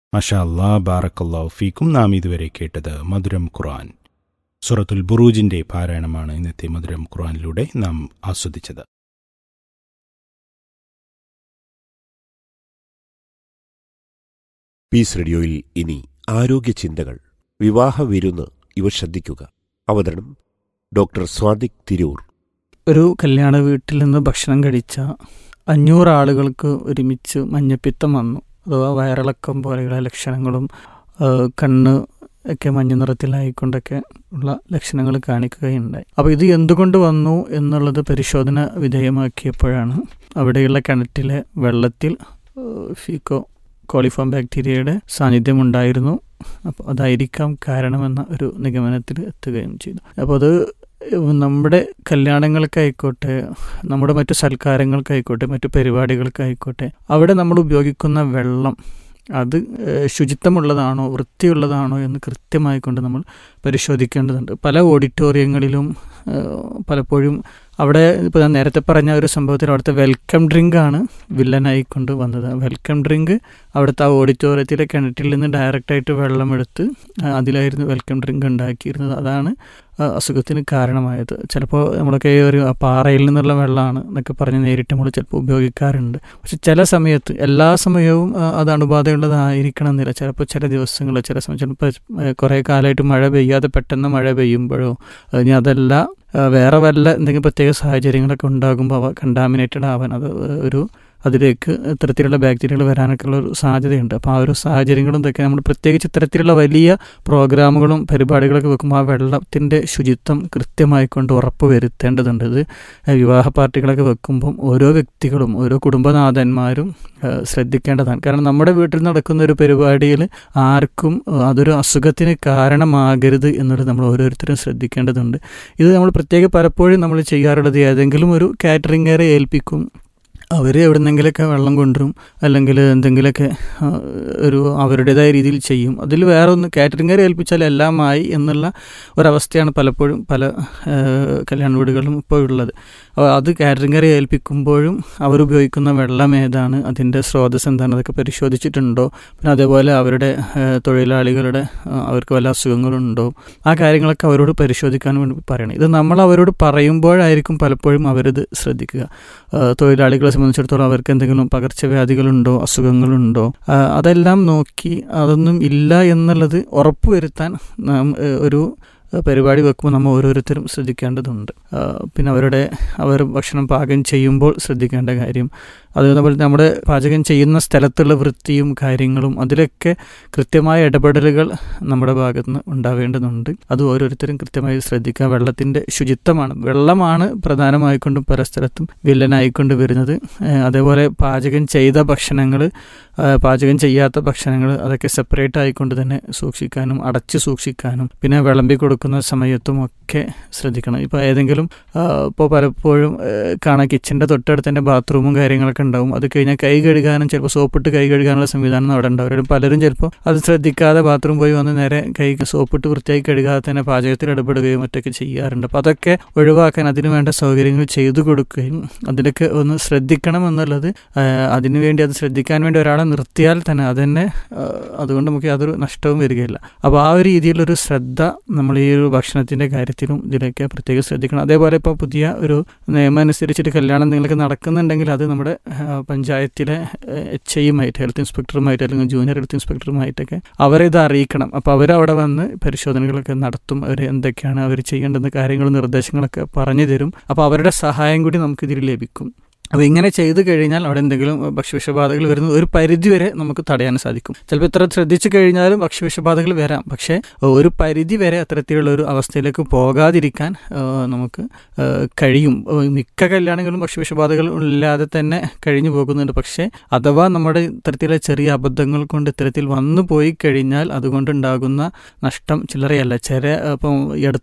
മഷാ അല്ലാ ബാറക്കല്ലാ ഫീക്കും നാം ഇതുവരെ കേട്ടത് മധുരം ഖുർആൻ സുറത്തുൽ ബുറൂജിന്റെ പാരായണമാണ് ഇന്നത്തെ മധുരം ഖുർആനിലൂടെ നാം ആസ്വദിച്ചത് പീസ് റേഡിയോയിൽ ഇനി ആരോഗ്യ ചിന്തകൾ വിവാഹ വിരുന്ന് ഇവ ശ്രദ്ധിക്കുക അവതരണം ഡോക്ടർ സ്വാദിക് തിരൂർ ഒരു കല്യാണ വീട്ടിൽ നിന്ന് ഭക്ഷണം കഴിച്ച അഞ്ഞൂറ് ആളുകൾക്ക് ഒരുമിച്ച് മഞ്ഞപ്പിത്തം വന്നു അഥവാ വയറിളക്കം പോലെയുള്ള ലക്ഷണങ്ങളും ആ, കണ്ണ് ഒക്കെ മഞ്ഞ നിറത്തിലായിക്കൊണ്ടൊക്കെ ഉള്ള ലക്ഷണങ്ങൾ കാണിക്കുകയുണ്ടായി അപ്പോൾ ഇത് എന്തുകൊണ്ട് വന്നു എന്നുള്ളത് പരിശോധന വിധേയമാക്കിയപ്പോഴാണ് അവിടെയുള്ള കിണറ്റിലെ വെള്ളത്തിൽ ആ, ഫീക്കോ കോളിഫോം ബാക്ടീരിയയുടെ സാന്നിധ്യമുണ്ടായിരുന്നു അപ്പോൾ അതായിരിക്കാം കാരണമെന്ന ഒരു നിഗമനത്തിൽ എത്തുകയും ചെയ്തു അപ്പോൾ അത് നമ്മുടെ കല്യാണങ്ങൾക്കായിക്കോട്ടെ നമ്മുടെ മറ്റു സൽക്കാരങ്ങൾക്കായിക്കോട്ടെ മറ്റു പരിപാടികൾക്കായിക്കോട്ടെ അവിടെ നമ്മൾ ഉപയോഗിക്കുന്ന വെള്ളം അത് ഏഹ്, ശുചിത്വമുള്ളതാണോ വൃത്തിയുള്ളതാണോ എന്ന് കൃത്യമായി കൊണ്ട് നമ്മൾ പരിശോധിക്കേണ്ടതുണ്ട് പല ഓഡിറ്റോറിയങ്ങളിലും ഏഹ്, പലപ്പോഴും അവിടെ ഇപ്പോൾ ഞാൻ നേരത്തെ പറഞ്ഞ ഒരു സംഭവത്തിൽ അവിടുത്തെ വെൽക്കം ഡ്രിങ്ക് ആണ് വില്ലനായിക്കൊണ്ട് വന്നത് വെൽക്കം ഡ്രിങ്ക് അവിടുത്തെ ആ ഓഡിറ്റോറിയത്തിലെ കിണറ്റിൽ നിന്ന് ഡയറക്റ്റായിട്ട് വെള്ളമെടുത്ത് ആ, അതിലായിരുന്നു വെൽക്കം ഡ്രിങ്ക് ഉണ്ടാക്കിയിരുന്നത് അതാണ് ആ, അസുഖത്തിന് കാരണമായത് ചിലപ്പോൾ നമ്മളൊക്കെ ഈ ഒരു ആ പാറയിൽ നിന്നുള്ള വെള്ളമാണ് എന്നൊക്കെ പറഞ്ഞ് നേരിട്ട് നമ്മൾ ചിലപ്പോൾ ഉപയോഗിക്കാറുണ്ട് പക്ഷെ ചില സമയത്ത് എല്ലാ സമയവും ആ, അത് അണുബാധയുള്ളതായിരിക്കണം എന്നില്ല ചിലപ്പോൾ ചില ദിവസങ്ങൾ ചില സമയം ചിലപ്പോൾ കുറേ കാലമായിട്ട് മഴ പെയ്യാതെ പെട്ടെന്ന് മഴ പെയ്യുമ്പോഴോ ഇനി അതല്ല ആ, വേറെ വല്ല എന്തെങ്കിലും പ്രത്യേക സാഹചര്യങ്ങളൊക്കെ ഉണ്ടാകുമ്പോൾ അവ കണ്ടാമിനേറ്റഡ് ആവാൻ അത് ഒരു അതിലേക്ക് ഇത്തരത്തിലുള്ള ബാക്ടീരിയകൾ വരാനൊക്കെ ഉള്ള ഒരു സാധ്യതയുണ്ട് അപ്പോൾ ആ ഒരു സാഹചര്യങ്ങളും ഇതൊക്കെ നമ്മൾ പ്രത്യേകിച്ച് ഇത്തരത്തിലുള്ള വലിയ പ്രോഗ്രാമുകളും പരിപാടികളൊക്കെ വെക്കുമ്പോൾ ആ വെള്ളത്തിൻ്റെ ശുചിത്വം കൃത്യമായി കൊണ്ട് ഉറപ്പ് വരുത്തേണ്ടതുണ്ട് ഇത് വിവാഹ പാർട്ടികളൊക്കെ വെക്കുമ്പം ഓരോ വ്യക്തികളും ഓരോ കുടുംബനാഥന്മാരും ഏഹ്, ശ്രദ്ധിക്കേണ്ടതാണ് കാരണം നമ്മുടെ വീട്ടിൽ നടക്കുന്ന ഒരു പരിപാടിയിൽ ആർക്കും ഏഹ്, അതൊരു അസുഖത്തിന് കാരണമാകരുത് എന്നുള്ളത് നമ്മൾ ഓരോരുത്തരും ശ്രദ്ധിക്കേണ്ടതുണ്ട് ഇത് നമ്മൾ പ്രത്യേക പലപ്പോഴും നമ്മൾ ചെയ്യാറുള്ളത് ഏതെങ്കിലും ഒരു കാറ്ററിംഗറെ ഏൽപ്പിക്കും അവർ എവിടെന്നെങ്കിലൊക്കെ വെള്ളം കൊണ്ടുവരും അല്ലെങ്കിൽ എന്തെങ്കിലുമൊക്കെ ആ, ഒരു അവരുടേതായ രീതിയിൽ ചെയ്യും അതിൽ വേറെ ഒന്ന് കാറ്ററിംഗറെ ഏൽപ്പിച്ചാൽ എല്ലാമായി എന്നുള്ള ഒരവസ്ഥയാണ് പലപ്പോഴും പല ആ, കല്യാണ വീടുകളിലും ഇപ്പോൾ ഉള്ളത് അപ്പോൾ അത് കാറ്ററിംഗറെ ഏൽപ്പിക്കുമ്പോഴും അവരുപയോഗിക്കുന്ന വെള്ളം ഏതാണ് അതിൻ്റെ സ്രോതസ് എന്താണ് അതൊക്കെ പരിശോധിച്ചിട്ടുണ്ടോ പിന്നെ അതേപോലെ അവരുടെ ആ, തൊഴിലാളികളുടെ ആ, അവർക്ക് വല്ല അസുഖങ്ങളുണ്ടോ ആ കാര്യങ്ങളൊക്കെ അവരോട് പരിശോധിക്കാൻ വേണ്ടി പറയണം ഇത് നമ്മൾ അവരോട് പറയുമ്പോഴായിരിക്കും പലപ്പോഴും അവരിത് ശ്രദ്ധിക്കുക ആ, തൊഴിലാളികളെ സംബന്ധിച്ചിടത്തോളം അവർക്ക് എന്തെങ്കിലും പകർച്ചവ്യാധികളുണ്ടോ അസുഖങ്ങളുണ്ടോ ആ, അതെല്ലാം നോക്കി അതൊന്നും ഇല്ല എന്നുള്ളത് ഉറപ്പുവരുത്താൻ നാം ഏ, ഒരു പരിപാടി വെക്കുമ്പോൾ നമ്മൾ ഓരോരുത്തരും ശ്രദ്ധിക്കേണ്ടതുണ്ട് ആ, പിന്നെ അവരുടെ അവർ ഭക്ഷണം പാകം ചെയ്യുമ്പോൾ ശ്രദ്ധിക്കേണ്ട കാര്യം അതുപോലെ നമ്മുടെ പാചകം ചെയ്യുന്ന സ്ഥലത്തുള്ള വൃത്തിയും കാര്യങ്ങളും അതിലൊക്കെ കൃത്യമായ ഇടപെടലുകൾ നമ്മുടെ ഭാഗത്ത് നിന്ന് ഉണ്ടാവേണ്ടതുണ്ട് അത് ഓരോരുത്തരും കൃത്യമായി ശ്രദ്ധിക്കുക വെള്ളത്തിൻ്റെ ശുചിത്വമാണ് വെള്ളമാണ് പ്രധാനമായിക്കൊണ്ടും പല സ്ഥലത്തും വില്ലനായിക്കൊണ്ട് വരുന്നത് ഏഹ് അതേപോലെ പാചകം ചെയ്ത ഭക്ഷണങ്ങൾ പാചകം ചെയ്യാത്ത ഭക്ഷണങ്ങൾ അതൊക്കെ സെപ്പറേറ്റ് ആയിക്കൊണ്ട് തന്നെ സൂക്ഷിക്കാനും അടച്ചു സൂക്ഷിക്കാനും പിന്നെ വിളമ്പി കൊടുക്കുന്ന സമയത്തും ഒക്കെ ശ്രദ്ധിക്കണം ഇപ്പോൾ ഏതെങ്കിലും ഇപ്പോൾ പലപ്പോഴും ഏഹ് കാണാം കിച്ചൻ്റെ തൊട്ടടുത്ത് തന്നെ ബാത്റൂമും കാര്യങ്ങളൊക്കെ ഉണ്ടാവും അത് കഴിഞ്ഞാൽ കൈ കഴുകാനും ചിലപ്പോൾ സോപ്പിട്ട് കൈ കഴുകാനുള്ള സംവിധാനം അവിടെ ഉണ്ടാവും പലരും ചിലപ്പോൾ അത് ശ്രദ്ധിക്കാതെ ബാത്റൂം പോയി വന്ന് നേരെ കൈ സോപ്പിട്ട് വൃത്തിയായി കഴുകാതെ തന്നെ പാചകത്തിൽ ഇടപെടുകയും മറ്റൊക്കെ ചെയ്യാറുണ്ട് അപ്പോൾ അതൊക്കെ ഒഴിവാക്കാൻ അതിനു വേണ്ട സൗകര്യങ്ങൾ ചെയ്തു കൊടുക്കുകയും അതിലൊക്കെ ഒന്ന് ശ്രദ്ധിക്കണം എന്നുള്ളത് ആ, അതിനുവേണ്ടി അത് ശ്രദ്ധിക്കാൻ വേണ്ടി ഒരാളെ നിർത്തിയാൽ തന്നെ അതന്നെ ആ, അതുകൊണ്ട് നമുക്ക് യാതൊരു നഷ്ടവും വരികയില്ല അപ്പോൾ ആ ഒരു രീതിയിലൊരു ശ്രദ്ധ നമ്മൾ ഈ ഒരു ഭക്ഷണത്തിൻ്റെ കാര്യത്തിലും ഇതിലൊക്കെ പ്രത്യേകം ശ്രദ്ധിക്കണം അതേപോലെ ഇപ്പോൾ പുതിയ ഒരു നിയമം അനുസരിച്ചിട്ട് കല്യാണം എന്തെങ്കിലുമൊക്കെ നടക്കുന്നുണ്ടെങ്കിൽ അത് നമ്മുടെ ആ, പഞ്ചായത്തിലെ എച്ച് ഐയുമായിട്ട് ഹെൽത്ത് ഇൻസ്പെക്ടറുമായിട്ട് അല്ലെങ്കിൽ ജൂനിയർ ഹെൽത്ത് ഇൻസ്പെക്ടറുമായിട്ടൊക്കെ അവരെ ഇത് അറിയിക്കണം അപ്പോൾ അവരവിടെ വന്ന് പരിശോധനകളൊക്കെ നടത്തും അവർ എന്തൊക്കെയാണ് അവർ ചെയ്യേണ്ടുന്ന കാര്യങ്ങളും നിർദ്ദേശങ്ങളൊക്കെ പറഞ്ഞു തരും അപ്പോൾ അവരുടെ സഹായം കൂടി നമുക്ക് ഇതിൽ ലഭിക്കും അപ്പോൾ ഇങ്ങനെ ചെയ്തു കഴിഞ്ഞാൽ അവിടെ എന്തെങ്കിലും ഭക്ഷ്യവിഷബാധകൾ വരുന്നത് ഒരു പരിധി വരെ നമുക്ക് തടയാൻ സാധിക്കും ചിലപ്പോൾ ഇത്ര ശ്രദ്ധിച്ചു കഴിഞ്ഞാലും ഭക്ഷ്യവിഷബാധകൾ വരാം പക്ഷേ ഒരു പരിധി വരെ അത്തരത്തിലുള്ള ഒരു അവസ്ഥയിലേക്ക് പോകാതിരിക്കാൻ ആ, നമുക്ക് ആ, കഴിയും ആ, മിക്ക കല്യാണങ്ങളും ഭക്ഷ്യവിഷബാധകൾ ഇല്ലാതെ തന്നെ കഴിഞ്ഞു പോകുന്നുണ്ട് പക്ഷേ അഥവാ നമ്മുടെ ഇത്തരത്തിലുള്ള ചെറിയ അബദ്ധങ്ങൾ കൊണ്ട് ഇത്തരത്തിൽ വന്നു പോയി കഴിഞ്ഞാൽ അതുകൊണ്ടുണ്ടാകുന്ന നഷ്ടം ചില്ലറയല്ല ചില ഇപ്പം ഈ അടുത്ത